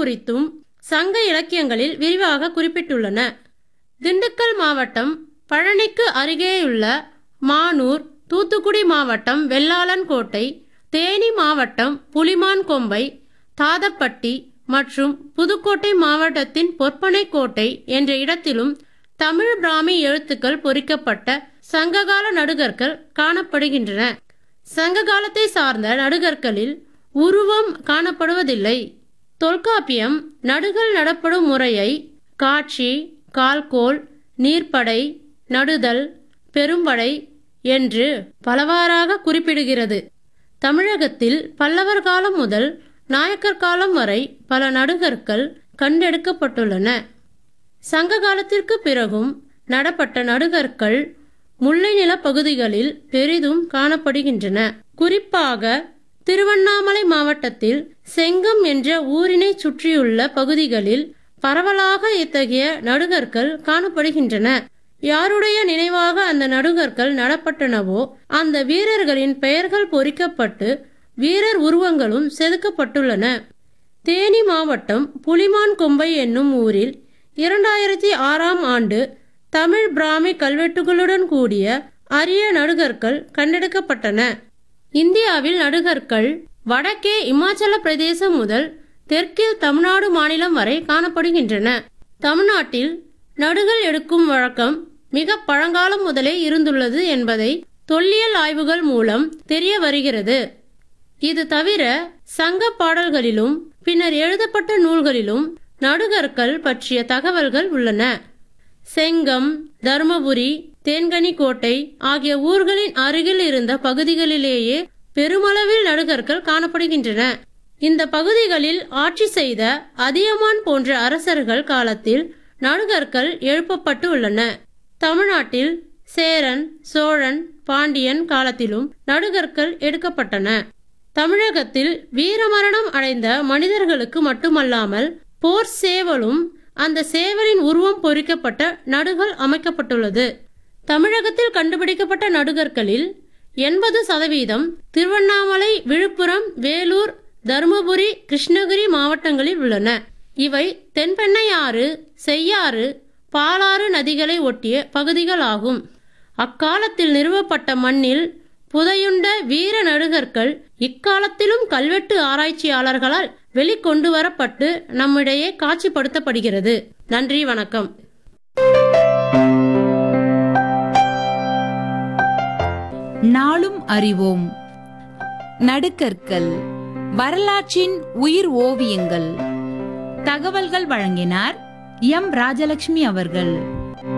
குறித்தும் சங்க இலக்கியங்களில் விரிவாக குறிப்பிட்டுள்ளன திண்டுக்கல் மாவட்டம் பழனிக்கு அருகேயுள்ள மானூர் தூத்துக்குடி மாவட்டம் வெள்ளாளன் கோட்டை தேனி மாவட்டம் புலிமான் கொம்பை தாதப்பட்டி மற்றும் புதுக்கோட்டை மாவட்டத்தின் பொற்பனை கோட்டை என்ற இடத்திலும் தமிழ் பிராமி எழுத்துக்கள் பொறிக்கப்பட்ட சங்ககால நடுகர்கள் காணப்படுகின்றன சங்க காலத்தை சார்ந்த நடுகற்களில் உருவம் காணப்படுவதில்லை தொல்காப்பியம் நடுகள் நடப்படும் முறையை காட்சி கால்கோல் நீர்ப்படை நடுதல் பெரும்படை என்று பலவாறாக குறிப்பிடுகிறது தமிழகத்தில் பல்லவர் காலம் முதல் நாயக்கர் காலம் வரை பல நடுகற்கள் கண்டெடுக்கப்பட்டுள்ளன சங்க காலத்திற்கு பிறகும் நடப்பட்ட நடுகற்கள் முல்லை நில பகுதிகளில் பெரிதும் காணப்படுகின்றன குறிப்பாக திருவண்ணாமலை மாவட்டத்தில் செங்கம் என்ற ஊரினை சுற்றியுள்ள பகுதிகளில் பரவலாக இத்தகைய நடுகற்கள் காணப்படுகின்றன யாருடைய நினைவாக அந்த நடுகற்கள் நடப்பட்டனவோ அந்த வீரர்களின் பெயர்கள் பொறிக்கப்பட்டு வீரர் உருவங்களும் செதுக்கப்பட்டுள்ளன தேனி மாவட்டம் புலிமான் கொம்பை என்னும் ஊரில் இரண்டாயிரத்தி ஆறாம் ஆண்டு தமிழ் பிராமி கல்வெட்டுகளுடன் கூடிய அரிய நடுகற்கள் கண்டெடுக்கப்பட்டன இந்தியாவில் நடுகற்கள் வடக்கே இமாச்சல பிரதேசம் முதல் தெற்கில் தமிழ்நாடு மாநிலம் வரை காணப்படுகின்றன தமிழ்நாட்டில் நடுகள் எடுக்கும் வழக்கம் மிக பழங்காலம் முதலே இருந்துள்ளது என்பதை தொல்லியல் ஆய்வுகள் மூலம் தெரிய வருகிறது இது தவிர சங்க பாடல்களிலும் பின்னர் எழுதப்பட்ட நூல்களிலும் நடுகற்கள் பற்றிய தகவல்கள் உள்ளன செங்கம் தருமபுரி தேன்கனிக்கோட்டை ஆகிய ஊர்களின் அருகில் இருந்த பகுதிகளிலேயே பெருமளவில் நடுகற்கள் காணப்படுகின்றன இந்த பகுதிகளில் ஆட்சி செய்த அதியமான் போன்ற அரசர்கள் காலத்தில் நடுகற்கள் எழுப்பப்பட்டு உள்ளன தமிழ்நாட்டில் சேரன் சோழன் பாண்டியன் காலத்திலும் நடுகற்கள் எடுக்கப்பட்டன தமிழகத்தில் வீரமரணம் அடைந்த மனிதர்களுக்கு மட்டுமல்லாமல் போர் சேவலும் அந்த சேவலின் உருவம் பொறிக்கப்பட்ட நடுகள் அமைக்கப்பட்டுள்ளது தமிழகத்தில் கண்டுபிடிக்கப்பட்ட நடுகற்களில் எண்பது சதவீதம் திருவண்ணாமலை விழுப்புரம் வேலூர் தருமபுரி கிருஷ்ணகிரி மாவட்டங்களில் உள்ளன இவை தென்பெண்ணையாறு செய்யாறு பாலாறு நதிகளை ஒட்டிய பகுதிகளாகும் அக்காலத்தில் நிறுவப்பட்ட மண்ணில் புதையுண்ட வீர நடுகர்கள் இக்காலத்திலும் கல்வெட்டு ஆராய்ச்சியாளர்களால் வெளிக்கொண்டு வரப்பட்டு நம்மிடையே காட்சிப்படுத்தப்படுகிறது நன்றி வணக்கம் நாளும் அறிவோம் நடுக்கற்கள் வரலாற்றின் உயிர் ஓவியங்கள் தகவல்கள் வழங்கினார் எம் ராஜலட்சுமி அவர்கள்